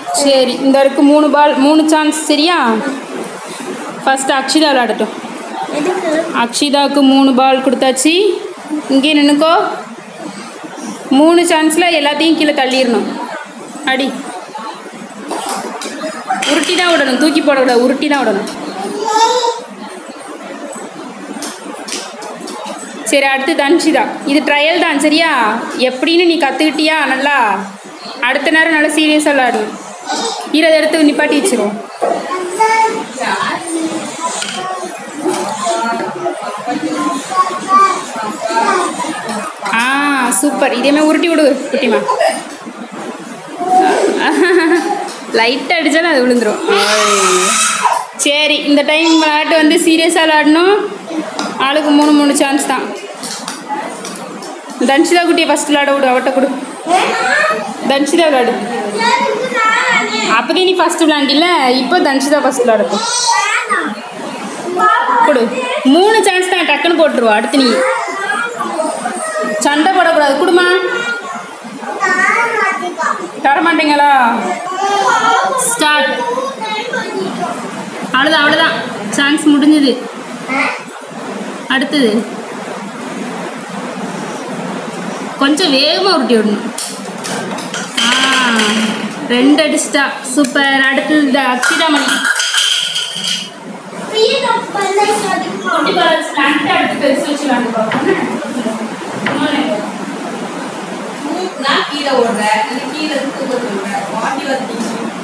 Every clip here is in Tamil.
சரி இந்த இருக்கு மூணு பால் மூணு சான்ஸ் சரியா ஃபர்ஸ்ட் அக்ஷிதா விளையாடட்டும் எதுக்கு அக்ஷிதாவுக்கு மூணு பால் கொடுத்தாச்சு இங்கே நின்னுக்கோ மூணு சான்ஸில் எல்லாத்தையும் கீழே தள்ளிடணும் அடி உருட்டி தான் விடணும் தூக்கி போடக்கூடாது உருட்டி தான் விடணும் சரி அடுத்து தன்ஷிதா இது ட்ரையல் தான் சரியா எப்படின்னு நீ கற்றுக்கிட்டியா நல்லா அடுத்த நேரம் நல்லா சீரியஸாக விளாடணும் ஈரதை எடுத்து நிப்பாட்டி வச்சிரும் ஆ சூப்பர் இதேமாதிரி உருட்டி விடு குட்டிமா லைட்டாக அடித்தாலும் அது விழுந்துரும் சரி இந்த டைம் விளையாட்டு வந்து சீரியஸாக விளையாடணும் ஆளுக்கு மூணு மூணு சான்ஸ் தான் தன்ஷிதா குட்டியை ஃபஸ்ட் விளையாட விடு அவட்ட கொடு தன்ஷிதா விளையாடு அப்போதே நீ ஃபஸ்ட்டு விளையாண்டில இப்போ தன்ஷிதா ஃபஸ்ட் விளையாடட்டும் கொடு மூணு சான்ஸ் தான் டக்குன்னு போட்டுருவா அடுத்து நீ சண்டை போடக்கூடாது குடுமா தர மாட்டீங்களா ஸ்டார்ட் அவ்வளோதான் அவ்வளோதான் சான்ஸ் முடிஞ்சது அடுத்தது கொஞ்சம் வேகமாக உருட்டி விடணும் ஆ ரெண்டு அடிச்சிட்டா சூப்பர் அடுத்தது இந்த அக்ஷிதாமணி குட்டி பால் ஸ்டாண்ட் அடுத்து பெருசு வச்சு விளாண்டு பார்ப்போம் நான் கீழே ஓடுறேன் நீ கீழே இருந்து தூக்க சொல்றேன் மாட்டி வரீங்க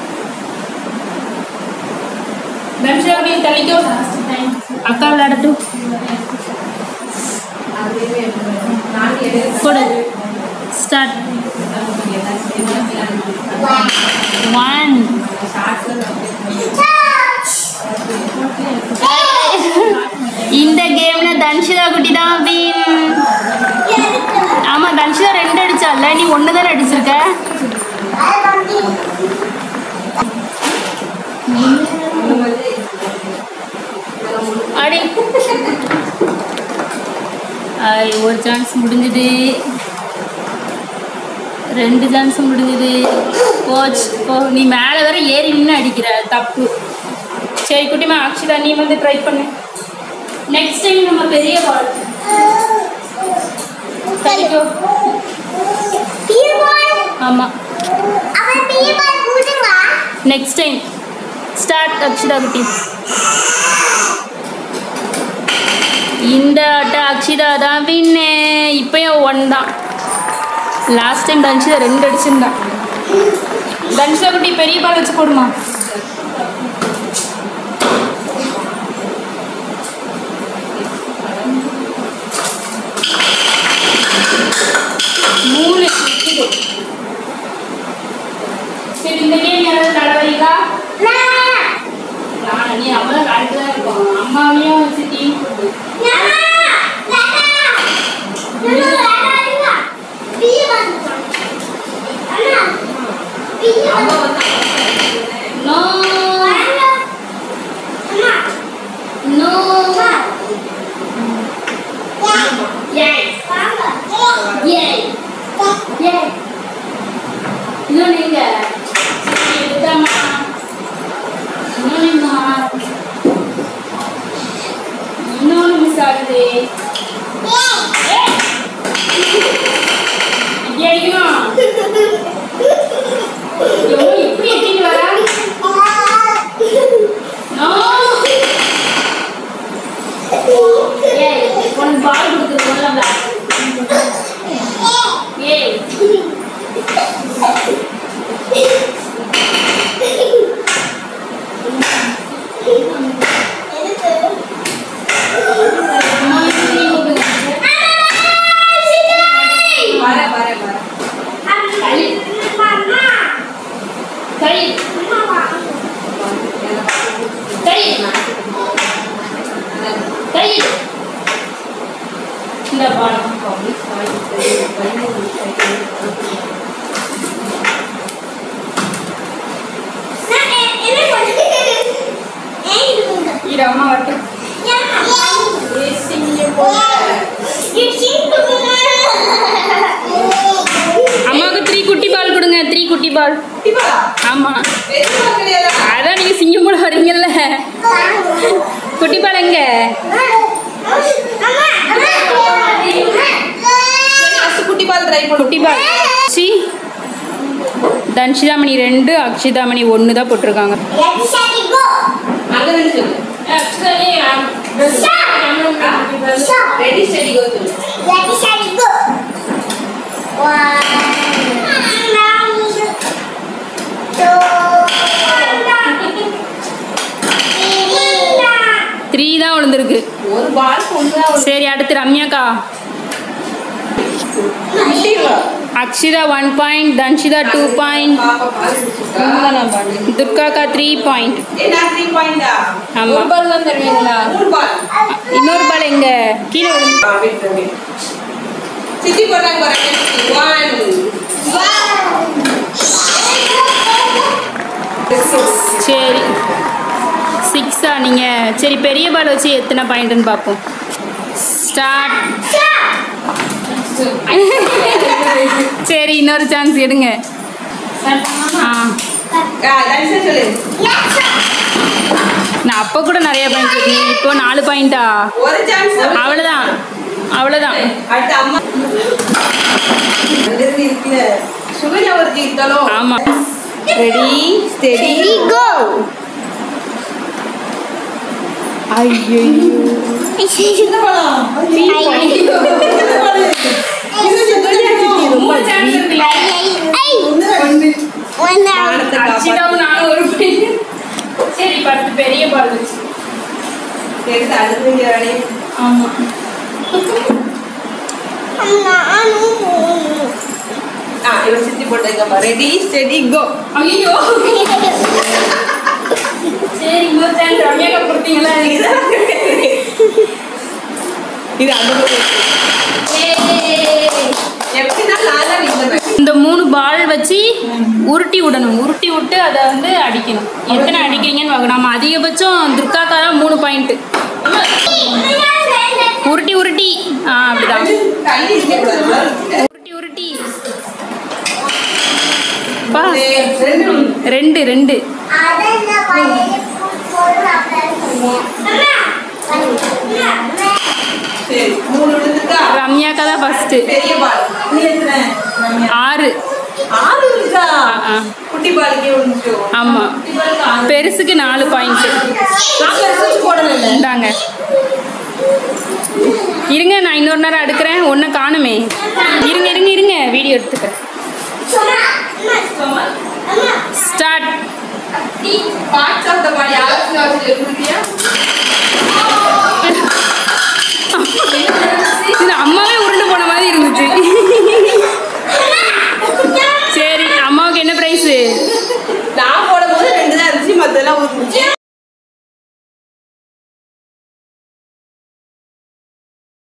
தனுஷா அப்படியே தள்ளிக்கோ அக்கா விளையாடட்டும் கொடு ஸ்டார்ட் ஒன் இந்த கேம்ல தன்ஷிதா குட்டி தான் வின் ஆமா தன்ஷிதா ரெண்டு அடிச்சால நீ ஒன்று தானே அடிச்சிருக்க அடி ஐ, ஒரு சான்ஸ் முடிஞ்சுது ரெண்டு சான்ஸ் முடிஞ்சுது கோச் போ நீ மேலே வர ஏறி நின்று அடிக்கிற தப்பு சரி குட்டிமா அக்ஷிதா நீ வந்து ட்ரை பண்ணு நெக்ஸ்ட் டைம் நம்ம பெரிய பால் தள்ளிக்கோ ஆமாம் நெக்ஸ்ட் டைம் ஸ்டார்ட் அக்ஷிதா குட்டி இந்த ஆட்டம் அக்ஷிதா தான் வின்னு இப்பயும் ஒன் தான் லாஸ்ட் டைம் தன்ஷிதா ரெண்டு அடிச்சிருந்தா தன்ஷிதா குட்டி பெரிய பால் வச்சு போடுமா மூணு இது. சரி இந்த கேம் யாராவது நடவடிக்கா நான் நீ அம்மா விளையாட்டு தான் இருக்கோம் அம்மாவையும் வச்சு டீம் போட்டு நோ நோ ஏய் ஏய் ஏய் இன்னும் நீங்க சரி, எடுத்தாம்மா இன்னொன்னுமா இன்னொன்று மிஸ் ஆகுது ஏய். இப்படி அடிக்கணும் எவ்வளோ இப்படி எட்டிட்டு வரா நோ ஏய் உனக்கு பால் கொடுக்குறது ஏய் அம்மா இப்படி கொடுங்க. வர வர வர கை கை கை கை இந்த பால் இரு அம்மா வரட்டும் அம்மாவுக்கு த்ரீ குட்டி பால் கொடுங்க த்ரீ குட்டி பால் குட்டி பாலா ஆமாம் பெரிய பால் கிடையாதா அதான் நீங்கள் சிங்கம் போல வரீங்கல்ல குட்டி பால் எங்க சரி ஃபர்ஸ்ட் குட்டி பால் ட்ரை பண்ணு குட்டி பால் சி தன்ஷிதாமணி ரெண்டு அக்ஷிதாமணி ஒன்று தான் போட்டிருக்காங்க அங்க நின்னு சொல்லு ரெடி ஸ்டடி கோ சொல்லு த்ரீ தான் விழுந்திருக்கு ஒரு பால் ஒண்ணுதான் ஒரு சரி அடுத்து ரம்யாக்கா குட்டி பால் Akshitha one point Dhanshitha two point பாப்பா பால் குடிச்சிருக்கா துர்காக்கா த்ரீ பாயிண்ட் ஏ நான் த்ரீ பாயிண்டா ஆமா. ஒரு பால் தான் தருவீங்களா மூணு பால் இன்னொரு பால் எங்க கீழே விழுந்து ஆ வெயிட் வெயிட் சித்தி போட்டாங்க பாருங்க ஒன் சரி சிக்ஸா நீங்கள் சரி பெரிய பால் வச்சு எத்தனை பாயிண்ட்டுன்னு பார்ப்போம் ஸ்டார்ட் சரி இன்னொரு சான்ஸ் எடுங்க ஆ தனுஷா சொல்லு நான் அப்போ கூட நிறைய பாயிண்ட் இருக்கீங்க இப்போ நாலு பாயிண்டா ஒரு சான்ஸ் அவ்வளோதான் அவ்வளோதான் அடுத்து அம்மா அங்கிருந்து இருக்குல்ல சுகன்யா ஒரு ஜீவித்தாலும் ஆமாம் ரெடி ஸ்டெடி கோ ஐயோ சின்ன பழம் ரொம்ப சான்ஸ் இருக்குல்ல அச்சிதாவும் நானும் ஒரு point. சரி பத்து பெரிய பால் வச்சு எடுத்து அடுத்து இங்க வேலையை ஆமாம் ஆ இவன் சித்தி போட்டுருக்கம்மா ரெடி ஸ்டெடி கோ ஐயோ சரி இன்னொரு சான்ஸ் ரம்யாக்கா கொடுத்தீங்களா இது அந்த பக்கம் எப்படின்னா நான் தான் நின்றேன் இந்த மூணு பால் வச்சு உருட்டி விடணும் உருட்டி விட்டு அதை வந்து அடிக்கணும் எத்தனை அடிக்கிறீங்கன்னு பார்க்கணும் நம்ம அதிகபட்சம் துர்காக்கா தான் மூணு பாயிண்ட்டு உருட்டி உருட்டி ஆ அப்படிதான் தள்ளி இருக்கக்கூடாது உருட்டி உருட்டி பா ரெண்டு ரெண்டு ரெண்டு சரி மூணு விழுந்துட்டா ரம்யாக்கா தான் ஃபஸ்ட்டு பெரிய பால் நீ எத்தனை ஆறு ஆறு விழுந்தா ஆ. குட்டி பாலுக்கே விழுந்துச்சோ ஆமாம் குட்டி பாலுக்கு ஆறு பெருசுக்கு நாலு பாயிண்ட்டு நான் பெருசு போடல இந்தாங்க இருங்க நான் இன்னொரு நேரம் எடுக்கிறேன் ஒன்றை காணுமே இருங்க இருங்க இருங்க வீடியோ எடுத்துக்கிறேன் start parts of the body oxygen எழுதுறியா